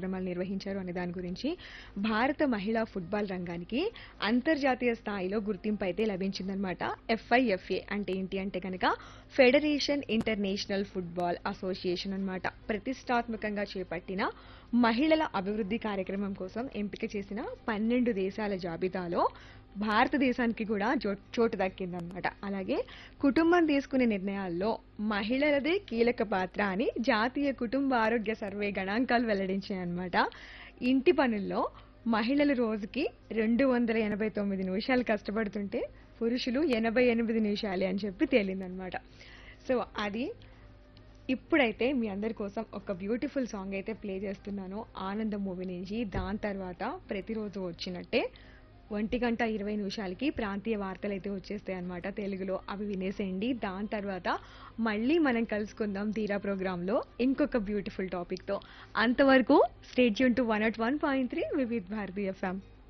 కార్యక్రమాలు నిర్వహించారు అనే దాని గురించి భారత మహిళా ఫుట్బాల్ రంగానికి అంతర్జాతీయ స్థాయిలో గుర్తింపు అయితే లభించిందనమాట ఎఫ్ఐఎఫ్ఏ అంటే ఏంటి అంటే కనుక ఫెడరేషన్ ఇంటర్నేషనల్ ఫుట్బాల్ అసోసియేషన్ అన్నమాట ప్రతిష్టాత్మకంగా చేపట్టిన మహిళల అభివృద్ధి కార్యక్రమం కోసం ఎంపిక చేసిన పన్నెండు దేశాల జాబితాలో భారతదేశానికి కూడా జో- చోటు దక్కిందనమాట అలాగే కుటుంబం తీసుకునే నిర్ణయాల్లో మహిళలదే కీలక పాత్ర అని జాతీయ కుటుంబ ఆరోగ్య సర్వే గణాంకాలు వెల్లడించాయన్నమాట ఇంటి పనుల్లో మహిళలు రోజుకి రెండు వందల ఎనభై తొమ్మిది నిమిషాలు కష్టపడుతుంటే పురుషులు ఎనభై ఎనిమిది నిమిషాలే అని చెప్పి తేలిందనమాట సో అది ఇప్పుడైతే మీ అందరి కోసం ఒక బ్యూటిఫుల్ సాంగ్ అయితే ప్లే చేస్తున్నాను ఆనందం మూవీ నుంచి దాని తర్వాత ప్రతిరోజు వచ్చినట్టే ఒంటి గంట ఇరవై నిమిషాలకి ప్రాంతీయ వార్తలు అయితే వచ్చేస్తాయి అనమాట తెలుగులో అవి వినేసేయండి దాని తర్వాత మళ్ళీ మనం కలుసుకుందాం తీరా ప్రోగ్రాంలో ఇంకొక బ్యూటిఫుల్ టాపిక్తో అంతవరకు స్టేట్ యూన్ two one at one point three Vividh Bharatiya FM